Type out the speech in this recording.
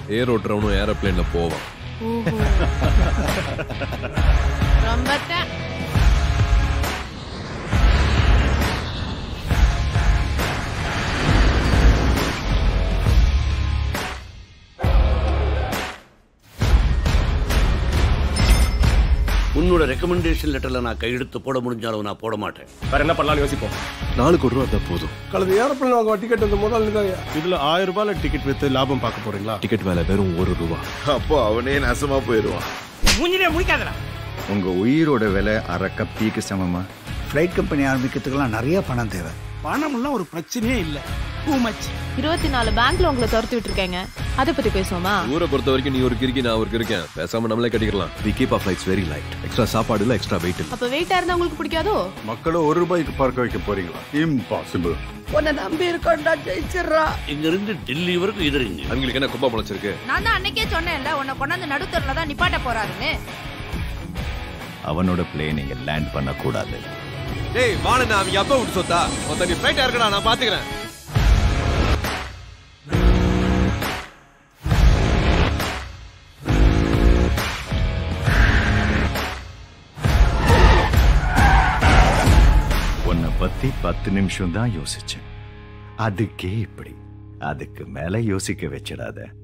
ஏர் ஓட்டுறவனும் ஏரோப்ளேன்ல போவான் ஓஹோ ரொம்ப த- உன்னோட ரெக்கமெண்டேஷன் லெட்டர்ல நான் கையெழுத்து போட முடிஞ்சாலும் நான் போட மாட்டேன் வேற என்ன பண்ணலாம்னு யோசிப்போம் நாளுக்கு ஒரு ரூபா இருந்தா போதும் கலந்து ஏரோப்ளேன் வாங்க டிக்கெட் வந்து முதல்ல தான் இதுல ஆயிரம் ரூபாயில டிக்கெட் வித்து லாபம் பார்க்க போறீங்களா டிக்கெட் மேல வெறும் ஒரு ரூபா அப்போ அவனே நாசமா போயிடுவான் உங்க உயிரோட விலை அரை கப்பிக்கு சமமா ஃப்ளைட் கம்பெனி ஆரம்பிக்கிறதுக்கெல்லாம் நிறைய பணம் தேவை பணம்லாம் ஒரு பிரச்சனையே இல்லை டூ மச் இருபத்தி நாலு பேங்க்ல உங்களை துரத்தி விட்டுருக்கேங்க அதை பத்தி பேசுவோமா ஊரை பொறுத்த வரைக்கும் நீ ஒரு கிறுக்கி நான் ஒரு கிறுக்கேன் பேசாம நம்மளே கட்டிக்கலாம் we keep off flights very light extra சாப்பாடு இல்ல எக்ஸ்ட்ரா வெயிட் இல்ல அப்ப வெயிட்டா இருந்தா உங்களுக்கு பிடிக்காதோ மக்களை ஒரு ரூபாய்க்கு பார்க்க வைக்க போறீங்களா இம்பாசிபிள் உன்னை நம்பி இருக்கோம்டா ஜெயிச்சிடுறா இங்க இருந்து டெல்லி வரைக்கும் எதிரிங்க அவங்களுக்கு என்ன கும்பா முளைச்சிருக்கு நான் தான் அன்னைக்கே சொன்னேன்ல உன்னை கொண்டாந்து நடுத்தரில் தான் நிப்பாட்ட போறாருன்னு அவனோட பிளேன் இங்க லேண்ட் பண்ண கூடாது டேய் வாணனா அவங்க அப்பா விட்டு சொத்தா மொத்த நீ ஃபிளைட் இருக்கடா நான் பாத்துக்கிறேன் உன்னை பத்தி பத்து நிமிஷம் தான் யோசிச்சேன் அதுக்கே இப்படி அதுக்கு மேல யோசிக்க வச்சிடாத